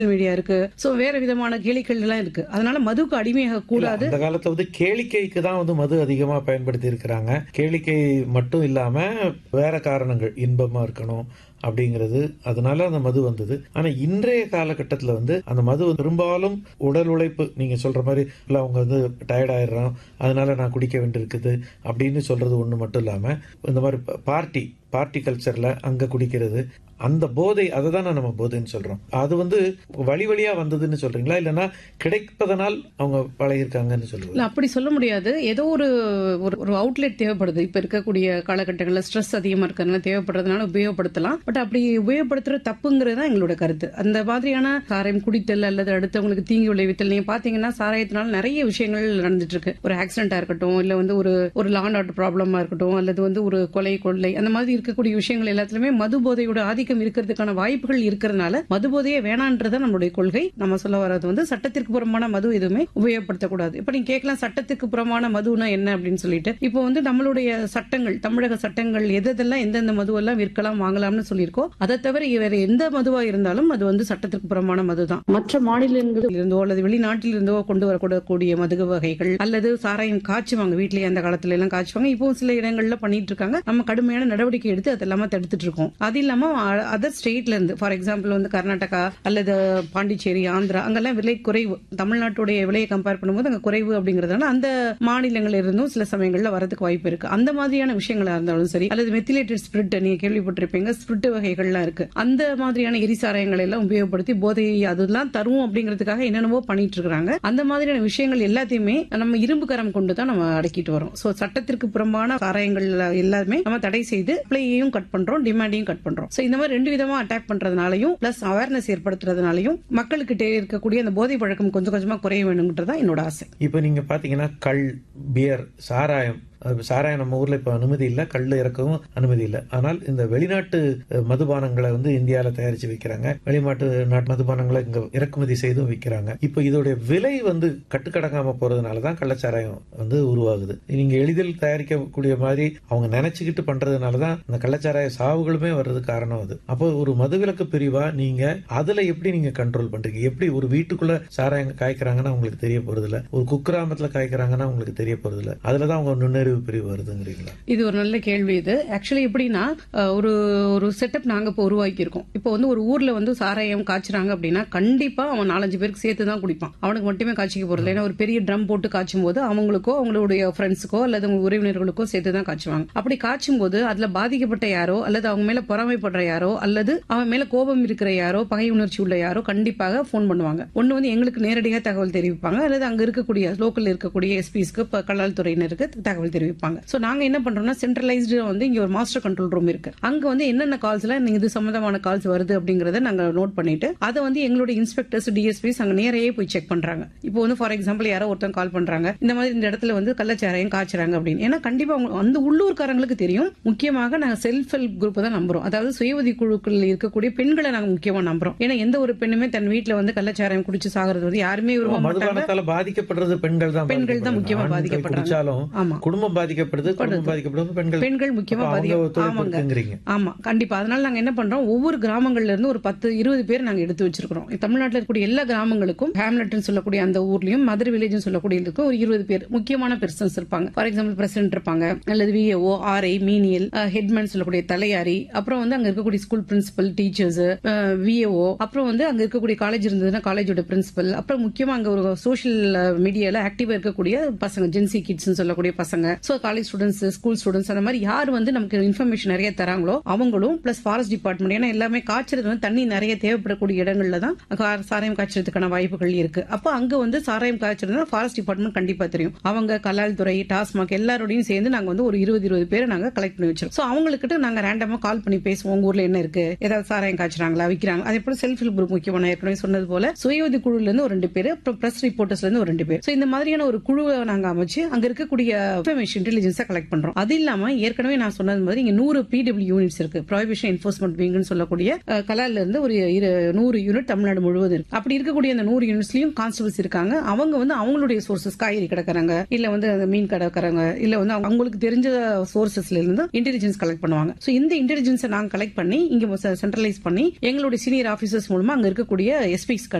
Media இருக்கு so வேற விதமான கேளிக்கைகள் எல்லாம் இருக்கு அதனால மதுக்கு அடிமையாக கூடாது அந்த காலத்துல வந்து கேளிக்கைக்கு தான் வந்து மது அதிகமா பயன்படுத்தி இருக்கிறாங்க கேளிக்கை மட்டும் இல்லாம வேற காரணங்கள் இன்பமா இருக்கணும் அப்படிங்கிறது அதனால அந்த மது வந்தது ஆனா இன்றைய காலகட்டத்துல வந்து அந்த மது பெரும்பாலும் உடல் உழைப்பு நீங்க சொல்ற மாதிரி இல்ல அவங்க வந்து டயர்ட் ஆயிடுறோம் அதனால நான் குடிக்க வேண்டியிருக்குது அப்படின்னு சொல்றது ஒண்ணு மட்டும் இல்லாம இந்த மாதிரி பார்ட்டி பார்ட்டி கல்ச்சர்ல அங்க குடிக்கிறது அந்த போதை அதை தானே நம்ம போதைன்னு சொல்றோம் அது வந்து வழி வழியா வந்ததுன்னு சொல்றீங்களா இல்லைன்னா கிடைப்பதனால் அவங்க பழகிருக்காங்கன்னு சொல்லுவாங்க இல்ல அப்படி சொல்ல முடியாது ஏதோ ஒரு ஒரு- ஒரு அவுட்லெட் தேவைப்படுது இப்ப இருக்கக்கூடிய காலகட்டங்களில் ஸ்ட்ரெஸ் அதிகமா இருக்கிறதுனால தேவைப்படுறதுனால உபயோகப்படுத்தலாம் பட் அப்படி உபயோகப்படுத்துற தப்புங்கிறது தான் எங்களோட கருத்து அந்த மாதிரியான சாராயம் குடித்தல் அல்லது அடுத்தவங்களுக்கு தீங்கி விளைவித்தல் நீங்க பாத்தீங்கன்னா சாராயத்தினால நிறைய விஷயங்கள் நடந்துட்டு இருக்கு ஒரு ஆக்சிடென்டா இருக்கட்டும் இல்ல வந்து ஒரு ஒரு லாண்ட் ஆர்டர் ப்ராப்ளமா இருக்கட்டும் அல்லது வந்து ஒரு கொலை கொள்ளை அந்த மாதிரி இருக்கக்கூடிய விஷயங்கள் எல்லாத்துலயுமே மது போதையோட ஆதிக்கம் இருக்கிறதுக்கான வாய்ப்புகள் இருக்கிறதுனால மது போதையே வேணான்றத நம்மளுடைய கொள்கை நம்ம சொல்ல வர்றது வந்து சட்டத்திற்கு புறம்பான மது எதுவுமே உபயோகப்படுத்தக்கூடாது இப்ப நீங்க கேட்கலாம் சட்டத்துக்கு புறமான மதுனா என்ன அப்படின்னு சொல்லிட்டு இப்போ வந்து நம்மளுடைய சட்டங்கள் தமிழக சட்டங்கள் எதெல்லாம் எந்தெந்த மதுவெல்லாம் விற்கலாம் வாங்கலாம்னு சொல்லியிருக்கோ அதை தவிர வேற எந்த மதுவா இருந்தாலும் அது வந்து சட்டத்திற்கு புறமான மதுதான் மற்ற மாநிலங்களில் இருந்தோ அல்லது வெளிநாட்டில் இருந்தோ கொண்டு வரக்கூடக்கூடிய மது வகைகள் அல்லது சாராயம் காய்ச்சுவாங்க வீட்லயே அந்த காலத்துல எல்லாம் காய்ச்சுவாங்க இப்போ சில இடங்கள்ல பண்ணிட்டு இருக்காங்க நம்ம கடுமையான நடவடிக்கை எடுத்து அதெல்லாம தடுத்துட்டு இருக்கோம் அது இல்லாம அதர் ஸ்டேட்ல இருந்து ஃபார் எக்ஸாம்பிள் வந்து கர்நாடகா அல்லது பாண்டிச்சேரி ஆந்திரா அங்கெல்லாம் விலை குறைவு தமிழ்நாட்டுடைய விலையை கம்பேர் பண்ணும்போது அங்க குறைவு அப்படிங்கறதுனால அந்த மாநிலங்கள்ல இருந்தும் சில சமயங்கள்ல வரதுக்கு வாய்ப்பு இருக்கு அந்த மாதிரியான விஷயங்களா இருந்தாலும் சரி அல்லது மெத்திலேட்டட் ஸ்பிரிட் நீங்க கேள்விப்பட்டிருப்பீங்க ஸ்பிரிட் வகைகள்லாம் இருக்கு அந்த மாதிரியான எரிசாராயங்களை எல்லாம் உபயோகப்படுத்தி போதையை அதெல்லாம் தரும் அப்படிங்கிறதுக்காக என்னென்னவோ பண்ணிட்டு இருக்காங்க அந்த மாதிரியான விஷயங்கள் எல்லாத்தையுமே நம்ம இரும்பு கரம் கொண்டு தான் நம்ம அடக்கிட்டு வரோம் சோ சட்டத்திற்கு புறம்பான சாராயங்கள் எல்லாமே நம்ம தடை செய்து பிளேயையும் கட் பண்றோம் டிமாண்டையும் கட் பண்றோம் சோ இந்த மாதிரி ரெண்டு விதமா அட்டாக் பண்றதுனாலையும் பிளஸ் அவேர்னஸ் ஏற்படுத்துறதுனாலையும் மக்களுக்கிட்டே இருக்கக்கூடிய அந்த போதை பழக்கம் கொஞ்சம் கொஞ்சமா குறைய வேணும்ன்றதான் என்னோட ஆசை இப்போ நீங்க பாத்தீங்கன்னா கள் பியர் சாராயம் அது சாராயம் நம்ம ஊர்ல இப்ப அனுமதி இல்ல கல் இறக்கவும் அனுமதி இல்ல ஆனால் இந்த வெளிநாட்டு அஹ், மதுபானங்களை வந்து இந்தியால தயாரிச்சு விற்கிறாங்க வெளிநாட்டு நாட்டு மதுபானங்களை இங்க இறக்குமதி செய்தும் விற்கிறாங்க இப்போ இதோடைய விலை வந்து கட்டுக்கடங்காம போறதுனாலதான் கள்ளச்சாராயம் வந்து உருவாகுது நீங்க எளிதில் தயாரிக்கக்கூடிய மாதிரி அவங்க நினைச்சுக்கிட்டு பண்றதுனாலதான் இந்த கள்ளச்சாராய சாவுகளுமே வர்றது காரணம் அது அப்போ ஒரு மதுவிலக்கு பிரிவா நீங்க அதுல எப்படி நீங்க கண்ட்ரோல் பண்றீங்க எப்படி ஒரு வீட்டுக்குள்ள சாராயம் காய்க்கிறாங்கன்னா உங்களுக்கு தெரிய போறது இல்ல ஒரு குக்கிராமத்துல காய்க்கிறாங்கன்னா உங்களுக்கு தெரிய போறது இல்ல அதுலதான் அவங்க நுண்ணறிவு பிரிவு வருதுங்கிறீங்களா இது ஒரு நல்ல கேள்வி இது ஆக்சுவலி எப்படின்னா அஹ், ஒரு ஒரு செட்டப் நாங்க இப்போ உருவாக்கி இருக்கோம் இப்போ வந்து ஒரு ஊர்ல வந்து சாராயம் காய்ச்சுறாங்க அப்படின்னா கண்டிப்பா அவன் நாலஞ்சு பேருக்கு சேர்த்து தான் குடிப்பான் அவனுக்கு மட்டுமே காய்ச்சிக்க போறது ஏன்னா ஒரு பெரிய ட்ரம் போட்டு காய்ச்சும் போது அவங்களுக்கோ அவங்களுடைய ஃப்ரெண்ட்ஸுக்கோ அல்லது அவங்க உறவினர்களுக்கோ சேர்த்து தான் காய்ச்சுவாங்க அப்படி காய்ச்சும் போது அதுல பாதிக்கப்பட்ட யாரோ அல்லது அவங்க மேல பொறாமைப்படுற யாரோ அல்லது அவன் மேல கோபம் இருக்கிற யாரோ பகை உணர்ச்சி உள்ள யாரோ கண்டிப்பாக ஃபோன் பண்ணுவாங்க ஒண்ணு வந்து எங்களுக்கு நேரடியாக தகவல் தெரிவிப்பாங்க அல்லது அங்க இருக்கக்கூடிய லோக்கல் இருக்கக்கூடிய எஸ்பிஸ்க்கு கலால் துறையினருக்கு தகவல் தெரிவிப்பாங்க சோ நாங்க என்ன பண்றோம்னா சென்ட்ரலைஸ்டு வந்து இங்க ஒரு மாஸ்டர் கண்ட்ரோல் ரூம் இருக்கு அங்க வந்து என்னென்ன கால்ஸ் எல்லாம் இது சம்பந்தமான கால்ஸ் வருது அப்படிங்கறத நாங்க நோட் பண்ணிட்டு அதை வந்து எங்களுடைய இன்ஸ்பெக்டர்ஸ் டிஎஸ்பிஸ் அங்க நேரையே போய் செக் பண்றாங்க இப்போ வந்து ஃபார் எக்ஸாம்பிள் யாரோ ஒருத்தன் கால் பண்றாங்க இந்த மாதிரி இந்த இடத்துல வந்து கள்ளச்சாராயம் காய்ச்சறாங்க அப்படின்னு ஏன்னா கண்டிப்பா அவங்க அந்த உள்ளூர்காரங்களுக்கு தெரியும் முக்கியமாக நாங்க செல்ஃப் ஹெல்ப் குரூப் தான் நம்புறோம் அதாவது சுய உதவி குழுக்கள் இருக்கக்கூடிய பெண்களை நாங்க முக்கியமா நம்புறோம் ஏன்னா எந்த ஒரு பெண்ணுமே தன் வீட்டுல வந்து கள்ளச்சாராயம் குடிச்சு சாகிறது வந்து யாருமே விரும்ப மாட்டாங்க மதுபானத்தால பாதிக்கப்படுறது பெண்கள் தான் பெண்கள் தான் முக்கியமா ஆண்கள் பாதிக்கப்படுறாங்க. குடிச்சாலும் ஆமா குடும்பம் பாதிக்கப்படுது குடும்பம் பாதிக்கப்படுறது பெண்கள் பெண்கள் முக்கியமா அப்ப அவங்க பாதிக்க ஒத்துழைப்பு ஆமாங்க இருக்குங்கிறீங்க ஆமா கண்டிப்பா அதனால நாங்க என்ன பண்றோம் ஒவ்வொரு கிராமங்கள்ல இருந்து ஒரு பத்து இருபது பேர் நாங்க எடுத்து வச்சிருக்கிறோம் தமிழ்நாட்டில் இருக்கக்கூடிய எல்லா கிராமங்களுக்கும் ஹேம்லெட்னு சொல்லக்கூடிய அந்த ஊர்லயும் மதுரை வில்லேஜ் சொல்லக்கூடிய இதுக்கும் ஒரு இருபது பேர் முக்கியமான பெர்சன்ஸ் இருப்பாங்க ஃபார் எக்ஸாம்பிள் பிரசிடென்ட் இருப்பாங்க அல்லது விஏஓ ஆர்ஐ மீனியல் ஹெட்மேன் சொல்லக்கூடிய தலையாரி அப்புறம் வந்து அங்க இருக்கக்கூடிய ஸ்கூல் பிரின்சிபல் டீச்சர்ஸ் விஏஓ அப்புறம் வந்து அங்க இருக்கக்கூடிய காலேஜ் இருந்ததுன்னா காலேஜோட பிரின்சிபல் அப்புறம் முக்கியமா அங்க ஒரு சோஷியல் மீடியால ஆக்டிவா இருக்கக்கூடிய பசங்க ஜென்சி கிட்ஸ் சொல்லக்கூடிய பசங்க so college students school students அந்த மாதிரி யார் வந்து நமக்கு இன்ஃபர்மேஷன் நிறைய தராங்களோ அவங்களும் பிளஸ் ஃபாரஸ்ட் டிபார்ட்மெண்ட் ஏன்னா எல்லாமே காய்ச்சறது வந்து தண்ணி நிறைய தேவைப்படக்கூடிய இடங்கள்ல தான் கா- சாராயம் காய்ச்சறதுக்கான வாய்ப்புகள் இருக்கு அப்போ அங்க வந்து சாராயம் காய்ச்சறதுனா ஃபாரஸ்ட் டிபார்ட்மெண்ட் கண்டிப்பா தெரியும் அவங்க கலால் துறை டாஸ்மாக் எல்லாரோடையும் சேர்ந்து நாங்க வந்து ஒரு இருபது இருபது பேரை நாங்க கலெக்ட் பண்ணி வச்சிருக்கோம் சோ அவங்களுக்கு நாங்க ரேண்டமா கால் பண்ணி பேசுவோம் உங்க ஊர்ல என்ன இருக்கு ஏதாவது சாராயம் காய்ச்சறாங்களா விக்கிறாங்க அதே போல செல்ஃப் ஹெல்ப் குரூப் முக்கியமான ஏற்கனவே சொன்னது போல சுய உதவி குழுல இருந்து ஒரு ரெண்டு பேர் அப்புறம் பிரஸ் ரிப்போர்ட்டர்ஸ்ல இருந்து ஒரு ரெண்டு பேர் சோ இந்த மாதிரியான ஒரு குழுவை நாங்க அமைச்சு அங்க இருக்கக்கூடிய இன்ஃபர்மேஷன் இன்டெலிஜென்ஸா கலெக்ட் பண்றோம் அது இல்லாம ஏற்கனவே நான் சொன்னது மாதிரி இங்க நூறு பிடபிள்யூ யூனிட்ஸ் இருக்கு ப்ராஹிபிஷன் என்ஃபோர்ஸ்மெண்ட் விங்னு சொல்லக்கூடிய அஹ், கலால்ல இருந்து ஒரு இரு- நூறு யூனிட் தமிழ்நாடு முழுவதும் இருக்கு அப்படி இருக்கக்கூடிய அந்த நூறு யூனிட்ஸ்லயும் கான்ஸ்டபிள்ஸ் இருக்காங்க அவங்க வந்து அவங்களுடைய சோர்சஸ் காய்கறி கிடக்குறாங்க இல்ல வந்து அந்த மீன் கிடக்குறாங்க இல்ல வந்து அவங்க- அவங்களுக்கு தெரிஞ்ச சோர்சஸ்ல இருந்து இன்டெலிஜென்ஸ் கலெக்ட் பண்ணுவாங்க சோ இந்த இன்டெலிஜென்ஸை நாங்க கலெக்ட் பண்ணி இங்க சென்ட்ரலைஸ் பண்ணி எங்களுடைய சீனியர் ஆபீசர்ஸ் மூலமா அங்க இருக்கக்கூடிய எஸ்பிஸ்